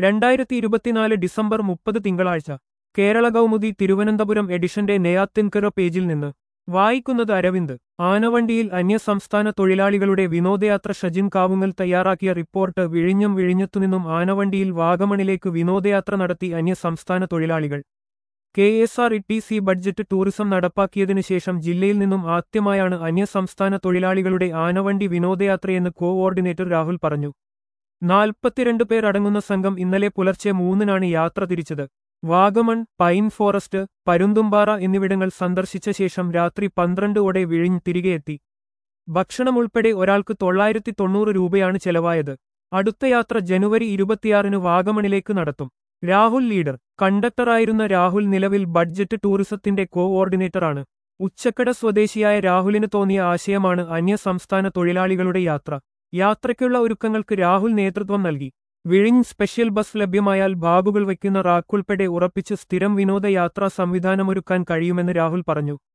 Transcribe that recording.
രണ്ടായിരത്തി ഇരുപത്തിനാല് ഡിസംബർ മുപ്പത് തിങ്കളാഴ്ച കേരള കൗമുദി തിരുവനന്തപുരം എഡിഷന്റെ നെയ്യാത്തിൻകര പേജിൽ നിന്ന് വായിക്കുന്നത് അരവിന്ദ് ആനവണ്ടിയിൽ അന്യസംസ്ഥാന തൊഴിലാളികളുടെ വിനോദയാത്ര ഷജിൻ കാവുങ്ങൽ തയ്യാറാക്കിയ റിപ്പോർട്ട് വിഴിഞ്ഞം വിഴിഞ്ഞത്തുനിന്നും ആനവണ്ടിയിൽ വാഗമണിലേക്ക് വിനോദയാത്ര നടത്തി അന്യസംസ്ഥാന തൊഴിലാളികൾ K S R E T C budget tourism നടപ്പാക്കിയതിനു ശേഷം ജില്ലയിൽ നിന്നും ആദ്യമായാണ് അന്യസംസ്ഥാന തൊഴിലാളികളുടെ ആനവണ്ടി വിനോദയാത്രയെന്ന് കോഓർഡിനേറ്റർ രാഹുൽ പറഞ്ഞു നാൽപ്പത്തിരണ്ട് പേർ അടങ്ങുന്ന സംഘം ഇന്നലെ പുലർച്ചെ മൂന്നിനാണ് യാത്ര തിരിച്ചത് വാഗമൺ പൈൻ ഫോറസ്റ്റ് പരുന്തുംപാറ എന്നിവിടങ്ങൾ സന്ദർശിച്ച ശേഷം രാത്രി പന്ത്രണ്ടോടെ വിഴിഞ്ഞ് തിരികെ എത്തി ഭക്ഷണം ഉൾപ്പെടെ ഒരാൾക്ക് തൊള്ളായിരത്തി തൊണ്ണൂറ് രൂപയാണ് ചെലവായത് അടുത്ത യാത്ര ജനുവരി ഇരുപത്തിയാറിന് വാഗമണിലേക്ക് നടത്തും രാഹുൽ ലീഡർ കണ്ടക്ടറായിരുന്ന രാഹുൽ നിലവിൽ ബഡ്ജറ്റ് ടൂറിസത്തിന്റെ കോഓർഡിനേറ്ററാണ് ഉച്ചക്കട സ്വദേശിയായ രാഹുലിന് തോന്നിയ ആശയമാണ് അന്യസംസ്ഥാന തൊഴിലാളികളുടെ യാത്ര യാത്രയ്ക്കുള്ള ഒരുക്കങ്ങൾക്ക് രാഹുൽ നേതൃത്വം നൽകി വിഴിഞ്ഞ് സ്പെഷ്യൽ ബസ് ലഭ്യമായാൽ ബാബുകൾ വയ്ക്കുന്ന റാക്കുൾപ്പെടെ ഉറപ്പിച്ച് സ്ഥിരം വിനോദയാത്രാ സംവിധാനമൊരുക്കാൻ കഴിയുമെന്ന് രാഹുൽ പറഞ്ഞു